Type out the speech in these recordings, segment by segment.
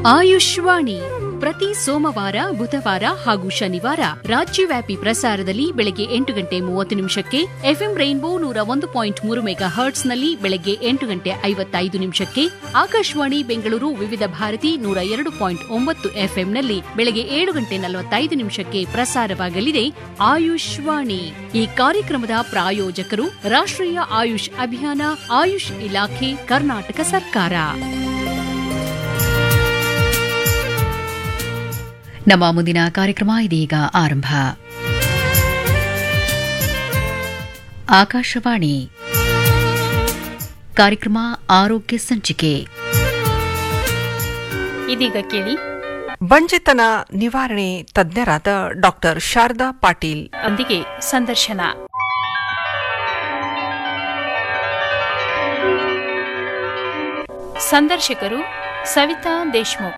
ಆಯುಷ್ವಾಣಿ ಪ್ರತಿ ಸೋಮವಾರ ಬುಧವಾರ ಹಾಗೂ ಶನಿವಾರ ರಾಜ್ಯವ್ಯಾಪಿ ಪ್ರಸಾರದಲ್ಲಿ ಬೆಳಗ್ಗೆ ಎಂಟು ಗಂಟೆ ಮೂವತ್ತು ನಿಮಿಷಕ್ಕೆ ಎಫ್ಎಂ ರೈನ್ಬೋ ನೂರ ಒಂದು ಪಾಯಿಂಟ್ ಮೂರು ಮೆಗಾ ಹರ್ಟ್ಸ್ನಲ್ಲಿ ಬೆಳಗ್ಗೆ ಎಂಟು ಗಂಟೆ ಐವತ್ತೈದು ನಿಮಿಷಕ್ಕೆ ಆಕಾಶವಾಣಿ ಬೆಂಗಳೂರು ವಿವಿಧ ಭಾರತಿ ನೂರ ಎರಡು ಪಾಯಿಂಟ್ ಒಂಬತ್ತು ಎಫ್ಎಂನಲ್ಲಿ ಬೆಳಗ್ಗೆ ಏಳು ಗಂಟೆ ನಲವತ್ತೈದು ನಿಮಿಷಕ್ಕೆ ಪ್ರಸಾರವಾಗಲಿದೆ ಆಯುಷ್ವಾಣಿ ಈ ಕಾರ್ಯಕ್ರಮದ ಪ್ರಾಯೋಜಕರು ರಾಷ್ಟ್ರೀಯ ಆಯುಷ್ ಅಭಿಯಾನ ಆಯುಷ್ ಇಲಾಖೆ ಕರ್ನಾಟಕ ಸರ್ಕಾರ ನಮ್ಮ ಮುಂದಿನ ಕಾರ್ಯಕ್ರಮ ಇದೀಗ ಆರಂಭ ಆಕಾಶವಾಣಿ ಕಾರ್ಯಕ್ರಮ ಆರೋಗ್ಯ ಸಂಚಿಕೆ ಇದೀಗ ಕೇಳಿ ಬಂಜೆತನ ನಿವಾರಣೆ ತಜ್ಞರಾದ ಡಾಕ್ಟರ್ ಶಾರದಾ ಪಾಟೀಲ್ ಒಂದಿಗೆ ಸಂದರ್ಶನ ಸಂದರ್ಶಕರು ಸವಿತಾ ದೇಶ್ಮುಖ್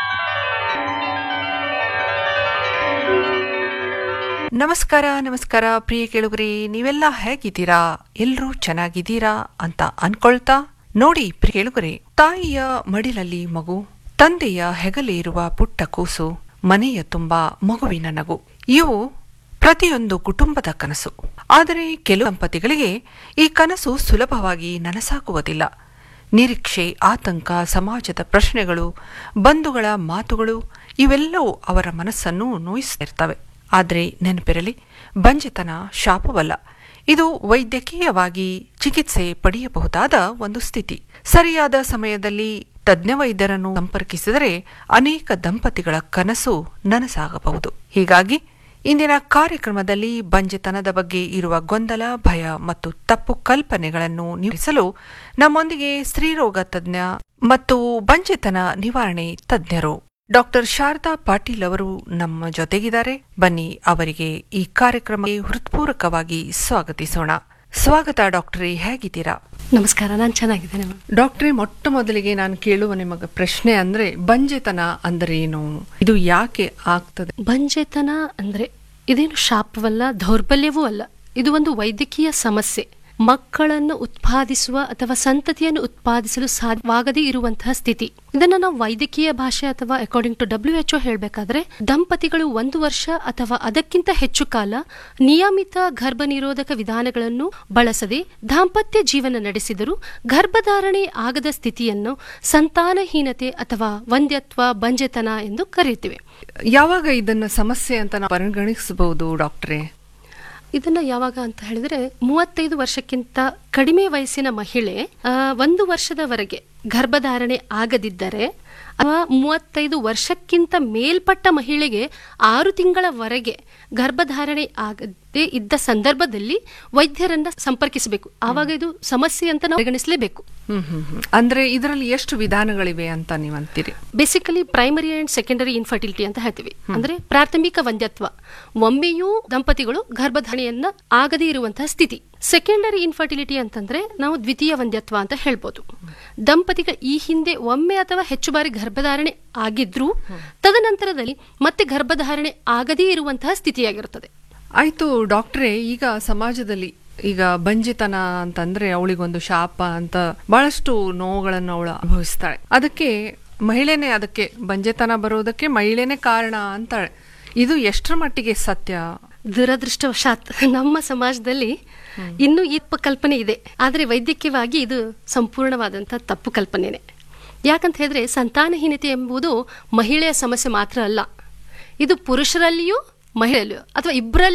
ನಮಸ್ಕಾರ ನಮಸ್ಕಾರ ಪ್ರಿಯ ಕೇಳುಗರೆ ನೀವೆಲ್ಲ ಹೇಗಿದ್ದೀರಾ ಎಲ್ರೂ ಚೆನ್ನಾಗಿದ್ದೀರಾ ಅಂತ ಅನ್ಕೊಳ್ತಾ ನೋಡಿ ಪ್ರಿಯ ಕೇಳುಗರೆ ತಾಯಿಯ ಮಡಿಲಲ್ಲಿ ಮಗು ತಂದೆಯ ಹೆಗಲೇ ಇರುವ ಪುಟ್ಟ ಕೂಸು ಮನೆಯ ತುಂಬಾ ಮಗುವಿನ ನಗು ಇವು ಪ್ರತಿಯೊಂದು ಕುಟುಂಬದ ಕನಸು ಆದರೆ ಕೆಲವು ದಂಪತಿಗಳಿಗೆ ಈ ಕನಸು ಸುಲಭವಾಗಿ ನನಸಾಗುವುದಿಲ್ಲ ನಿರೀಕ್ಷೆ ಆತಂಕ ಸಮಾಜದ ಪ್ರಶ್ನೆಗಳು ಬಂಧುಗಳ ಮಾತುಗಳು ಇವೆಲ್ಲವೂ ಅವರ ಮನಸ್ಸನ್ನು ನೋಯಿಸುತ್ತಿರ್ತವೆ ಆದರೆ ನೆನಪಿರಲಿ ಬಂಜೆತನ ಶಾಪವಲ್ಲ ಇದು ವೈದ್ಯಕೀಯವಾಗಿ ಚಿಕಿತ್ಸೆ ಪಡೆಯಬಹುದಾದ ಒಂದು ಸ್ಥಿತಿ ಸರಿಯಾದ ಸಮಯದಲ್ಲಿ ತಜ್ಞ ವೈದ್ಯರನ್ನು ಸಂಪರ್ಕಿಸಿದರೆ ಅನೇಕ ದಂಪತಿಗಳ ಕನಸು ನನಸಾಗಬಹುದು ಹೀಗಾಗಿ ಇಂದಿನ ಕಾರ್ಯಕ್ರಮದಲ್ಲಿ ಬಂಜೆತನದ ಬಗ್ಗೆ ಇರುವ ಗೊಂದಲ ಭಯ ಮತ್ತು ತಪ್ಪು ಕಲ್ಪನೆಗಳನ್ನು ನಿವಾರಿಸಲು ನಮ್ಮೊಂದಿಗೆ ಸ್ತ್ರೀರೋಗ ತಜ್ಞ ಮತ್ತು ಬಂಜೆತನ ನಿವಾರಣೆ ತಜ್ಞರು ಡಾಕ್ಟರ್ ಶಾರದಾ ಪಾಟೀಲ್ ಅವರು ನಮ್ಮ ಜೊತೆಗಿದ್ದಾರೆ ಬನ್ನಿ ಅವರಿಗೆ ಈ ಕಾರ್ಯಕ್ರಮಕ್ಕೆ ಹೃತ್ಪೂರ್ವಕವಾಗಿ ಸ್ವಾಗತಿಸೋಣ ಸ್ವಾಗತ ಡಾಕ್ಟರೇ ಹೇಗಿದ್ದೀರಾ ನಮಸ್ಕಾರ ನಾನು ಚೆನ್ನಾಗಿದ್ದೇನೆ ಮ್ಯಾಮ್ ಡಾಕ್ಟ್ರೇ ಮೊಟ್ಟ ಮೊದಲಿಗೆ ನಾನು ಕೇಳುವ ನಿಮಗೆ ಪ್ರಶ್ನೆ ಅಂದ್ರೆ ಬಂಜೆತನ ಅಂದ್ರೆ ಏನು ಇದು ಯಾಕೆ ಆಗ್ತದೆ ಬಂಜೆತನ ಅಂದ್ರೆ ಇದೇನು ಶಾಪವಲ್ಲ ದೌರ್ಬಲ್ಯವೂ ಅಲ್ಲ ಇದು ಒಂದು ವೈದ್ಯಕೀಯ ಸಮಸ್ಯೆ ಮಕ್ಕಳನ್ನು ಉತ್ಪಾದಿಸುವ ಅಥವಾ ಸಂತತಿಯನ್ನು ಉತ್ಪಾದಿಸಲು ಸಾಧ್ಯವಾಗದೇ ಇರುವಂತಹ ಸ್ಥಿತಿ ಇದನ್ನ ನಾವು ವೈದ್ಯಕೀಯ ಭಾಷೆ ಅಥವಾ ಅಕಾರ್ಡಿಂಗ್ ಟು ಡಬ್ಲ್ಯೂ ಎಚ್ ಹೇಳ್ಬೇಕಾದ್ರೆ ದಂಪತಿಗಳು ಒಂದು ವರ್ಷ ಅಥವಾ ಅದಕ್ಕಿಂತ ಹೆಚ್ಚು ಕಾಲ ನಿಯಮಿತ ಗರ್ಭ ನಿರೋಧಕ ವಿಧಾನಗಳನ್ನು ಬಳಸದೆ ದಾಂಪತ್ಯ ಜೀವನ ನಡೆಸಿದರೂ ಗರ್ಭಧಾರಣೆ ಆಗದ ಸ್ಥಿತಿಯನ್ನು ಸಂತಾನಹೀನತೆ ಅಥವಾ ವಂದ್ಯತ್ವ ಬಂಜೆತನ ಎಂದು ಕರೆಯುತ್ತೇವೆ ಯಾವಾಗ ಇದನ್ನ ಸಮಸ್ಯೆ ಅಂತ ನಾವು ಪರಿಗಣಿಸಬಹುದು ಡಾಕ್ಟ್ರೇ ಇದನ್ನ ಯಾವಾಗ ಅಂತ ಹೇಳಿದ್ರೆ ಮೂವತ್ತೈದು ವರ್ಷಕ್ಕಿಂತ ಕಡಿಮೆ ವಯಸ್ಸಿನ ಮಹಿಳೆ ಆ, ಒಂದು ವರ್ಷದವರೆಗೆ ಗರ್ಭಧಾರಣೆ ಆಗದಿದ್ದರೆ ಅಥವಾ ಮೂವತ್ತೈದು ವರ್ಷಕ್ಕಿಂತ ಮೇಲ್ಪಟ್ಟ ಮಹಿಳೆಗೆ ಆರು ತಿಂಗಳವರೆಗೆ ಗರ್ಭಧಾರಣೆ ಆಗದೇ ಇದ್ದ ಸಂದರ್ಭದಲ್ಲಿ ವೈದ್ಯರನ್ನ ಸಂಪರ್ಕಿಸಬೇಕು ಆವಾಗ ಇದು ಸಮಸ್ಯೆ ಅಂತ ನಾವು ಪರಿಗಣಿಸಲೇಬೇಕು ಹ್ಮ್ ಹ್ಮ್ ಹ್ಮ್. ಅಂದ್ರೆ ಇದರಲ್ಲಿ ಎಷ್ಟು ವಿಧಾನಗಳಿವೆ ಅಂತ ನೀವು ಅಂತೀರಿ basically primary and secondary infertility ಅಂತ ಹೇಳ್ತೀವಿ ಅಂದ್ರೆ ಪ್ರಾಥಮಿಕ ವಂದ್ಯತ್ವ ಒಮ್ಮೆಯೂ ದಂಪತಿಗಳು ಗರ್ಭಧಾರಣೆಯನ್ನ ಆಗದೇ ಇರುವಂತಹ ಸ್ಥಿತಿ ಸೆಕೆಂಡರಿ ಇನ್ಫರ್ಟಿಲಿಟಿ ಅಂತಂದ್ರೆ ನಾವು ದ್ವಿತೀಯ ವಂದ್ಯತ್ವ ಅಂತ ಹೇಳ್ಬೋದು ದಂಪತಿಗಳು ಈ ಹಿಂದೆ ಒಮ್ಮೆ ಅಥವಾ ಹೆಚ್ಚು ಬಾರಿ ಗರ್ಭಧಾರಣೆ ಆಗಿದ್ರೂ ತದನಂತರದಲ್ಲಿ ಮತ್ತೆ ಗರ್ಭಧಾರಣೆ ಆಗದೇ ಇರುವಂತಹ ಸ್ಥಿತಿಯಾಗಿರುತ್ತದೆ ಆಯ್ತು ಡಾಕ್ಟ್ರೇ ಈಗ ಸಮಾಜದಲ್ಲಿ ಈಗ ಬಂಜಿತನ ಅಂತಂದ್ರೆ ಅವಳಿಗೊಂದು ಶಾಪ ಅಂತ ಬಹಳಷ್ಟು ನೋವುಗಳನ್ನು ಅವಳು ಅನುಭವಿಸ್ತಾಳೆ ಅದಕ್ಕೆ ಮಹಿಳೆನೇ ಅದಕ್ಕೆ ಬಂಜೆತನ ಬರೋದಕ್ಕೆ ಮಹಿಳೆನೇ ಕಾರಣ ಅಂತಾಳೆ ಇದು ಎಷ್ಟರ ಮಟ್ಟಿಗೆ ಸತ್ಯ ದುರದೃಷ್ಟವಶಾತ್ ನಮ್ಮ ಸಮಾಜದಲ್ಲಿ ಇನ್ನೂ ಈ ಪ- ಕಲ್ಪನೆ ಇದೆ ಆದರೆ ವೈದ್ಯಕೀಯವಾಗಿ ಇದು ಸಂಪೂರ್ಣವಾದಂಥ ತಪ್ಪು ಕಲ್ಪನೆನೆ ಯಾಕಂತ ಹೇಳಿದ್ರೆ ಸಂತಾನಹೀನತೆ ಎಂಬುದು ಮಹಿಳೆಯ ಸಮಸ್ಯೆ ಮಾತ್ರ ಅಲ್ಲ ಇದು ಪುರುಷರಲ್ಲಿಯೂ ಮಹಿಳೆಯಲ್ಲಿಯೂ ಅಥವಾ ಇಬ್ಬರಲ್ಲಿ